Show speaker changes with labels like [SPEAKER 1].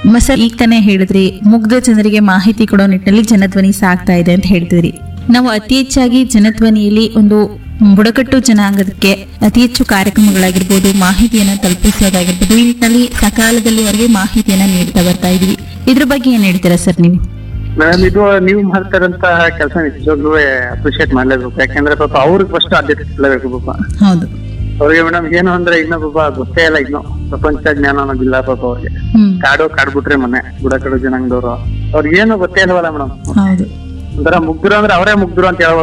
[SPEAKER 1] ಮ- ಸರ್ ಈಗ ತಾನೇ ಹೇಳಿದ್ರಿ ಮುಗ್ಧ ಜನರಿಗೆ ಮಾಹಿತಿ ಕೊಡೋ ನಿಟ್ಟಿನಲ್ಲಿ ಜನಧ್ವನಿ ಸಾಗ್ತಾ ಇದೆ ಅಂತ ಹೇಳ್ತಿದ್ರಿ ನಾವು ಅತಿ ಹೆಚ್ಚಾಗಿ ಜನಧ್ವನಿಯಲ್ಲಿ ಒಂದು ಬುಡಕಟ್ಟು ಜನಾಂಗಕ್ಕೆ ಅತಿ ಹೆಚ್ಚು ಕಾರ್ಯಕ್ರಮಗಳಾಗಿರ್ಬೋದು ಮಾಹಿತಿಯನ್ನ ತಲುಪಿಸೋದಾಗಿರ್ಬೋದು ಈ ನಿಟ್ಟಿನಲ್ಲಿ ಸಕಾಲದಲ್ಲಿ ಅವರಿಗೆ ಮಾಹಿತಿಯನ್ನ ನೀಡ್ತಾ ಬರ್ತಾ ಇದೀವಿ ಇದ್ರ ಬಗ್ಗೆ ಏನ್ ಹೇಳ್ತೀರಾ ಸರ್ ನೀವು
[SPEAKER 2] ಮೇಡಮ್ ಇದು ನೀವು ಮಾಡ್ತಾರಂತ ಕೆಲಸ ನಿಜವಾಗ್ಲೂ ಅಪ್ರಿಶಿಯೇಟ್ ಮಾಡ್ಲೇಬೇಕು ಯಾಕಂದ್ರೆ ಪಾಪ ಅವ್ರಿಗೆ ಫಸ್ಟ್ ಆದ್ಯತೆ ಕೊಡ್ಲೇಬೇಕು ಪಾಪ
[SPEAKER 1] ಹೌದು
[SPEAKER 2] ಅವ್ರಿಗೆ ಮೇಡಮ್ ಏನು ಅಂದ್ರೆ ಇನ್ನ ಪಾಪ ಗೊತ್ತೇ ಇಲ್ಲ ಇನ್ನು ಪ್ರಪಂಚ ಜ್ಞಾನ ಅನ್ನೋದಿಲ್ಲ ಪಾಪ ಅವ್ರಿಗೆ
[SPEAKER 1] ಹ್ಮ್
[SPEAKER 2] ಕಾಡು ಕಾಡ್ಬಿಟ್ರೆ ಮನೆ ಬುಡಕಡು ಜನಾಂಗದವ್ರು ಅವ್ರಿಗೆ ಏನು ಗೊತ್ತೇ ಇಲ್ವಲ್ಲ ಮೇಡಮ್
[SPEAKER 1] ಹೌದು
[SPEAKER 2] ಒಂಥರ ಮುಗ್ಧರು ಅಂದ್ರೆ ಅವರೇ ಮುಗ್ಧರು ಅಂತ ಹೇಳ್ಬೋದು